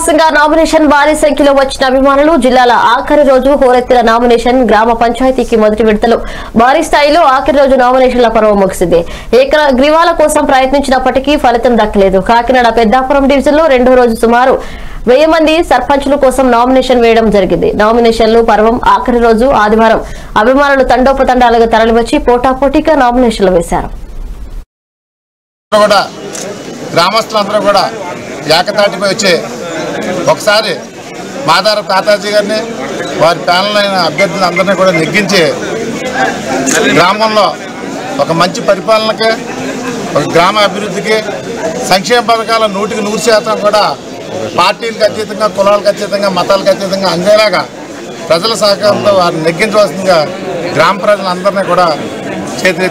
విశ్వాసంగా నామినేషన్ భారీ సంఖ్యలో వచ్చిన అభిమానులు జిల్లాల ఆఖరి రోజు హోరెత్తిన నామినేషన్ గ్రామ పంచాయతీకి మొదటి విడతలో భారీ స్థాయిలో ఆఖరి రోజు నామినేషన్ల పర్వం ముగిసింది ఏక గ్రీవాల కోసం ప్రయత్నించినప్పటికీ ఫలితం దక్కలేదు కాకినాడ పెద్దాపురం డివిజన్ లో రెండో రోజు సుమారు వెయ్యి మంది సర్పంచుల కోసం నామినేషన్ వేయడం జరిగింది నామినేషన్లు పర్వం ఆఖరి రోజు ఆదివారం అభిమానులు తండోపతండాలుగా తరలివచ్చి పోటాపోటీగా నామినేషన్లు వేశారు కూడా గ్రామస్తులందరూ కూడా ఏకతాటిపై వచ్చి ఒకసారి మాదార తాతాజీ గారిని వారి ప్యానల్ అయిన అభ్యర్థులు అందరినీ కూడా నెగ్గించి గ్రామంలో ఒక మంచి పరిపాలనకి ఒక గ్రామ అభివృద్ధికి సంక్షేమ పథకాల నూటికి నూరు శాతం కూడా పార్టీలకు అతీతంగా కులాలకు అతీతంగా మతాలకు అతీతంగా అందేలాగా ప్రజల సహకారంతో వారిని నెగ్గించవలసిందిగా గ్రామ ప్రజలందరినీ కూడా చేతి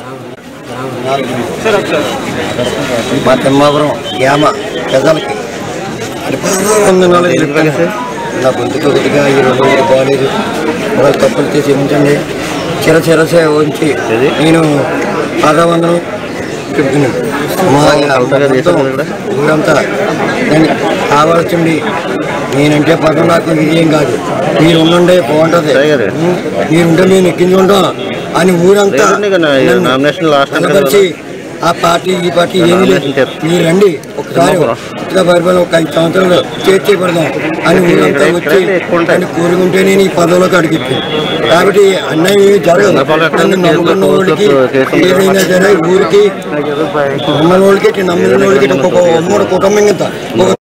మా తిమ్మాపురం గ్రామ ప్రజలకి వందనాలు చెప్పాను నా గొంతుకు కొద్దిగా ఈ రెండు రోజులు బాగాలేదు ఒక తప్పులు చేసి క్షమించండి చిర చిరసే ఉంచి నేను పాదవందనం చెప్తున్నాను మా మొత్తం ఊరంతా నేను కావాల్సింది నేనంటే పదం నాకు విజయం కాదు మీరు ఉండండి బాగుంటుంది ఉం? మీరుంటే నేను ఎక్కించుకుంటాం అని ఊరంతా నన్ను నామినేషన్ లాస్ట్ బలపరిచి ఆ పార్టీ ఈ పార్టీ ఏమీ లేదు మీరు రండి ఒకసారి ఉత్తర పరిపాలన ఒక ఐదు సంవత్సరాలు చేర్చేయబడదాం అని ఊరంతా వచ్చి అని కోరుకుంటే నేను ఈ పదవిలోకి అడిగిస్తాను కాబట్టి అన్యాయం ఏమీ జరగదు నన్ను నమ్ముకున్న వాళ్ళకి ఏదైనా సరే ఊరికి నమ్మని వాళ్ళకి నమ్మిన వాళ్ళకి ఒక ఉమ్మడి కుటుంబం కింద ఒక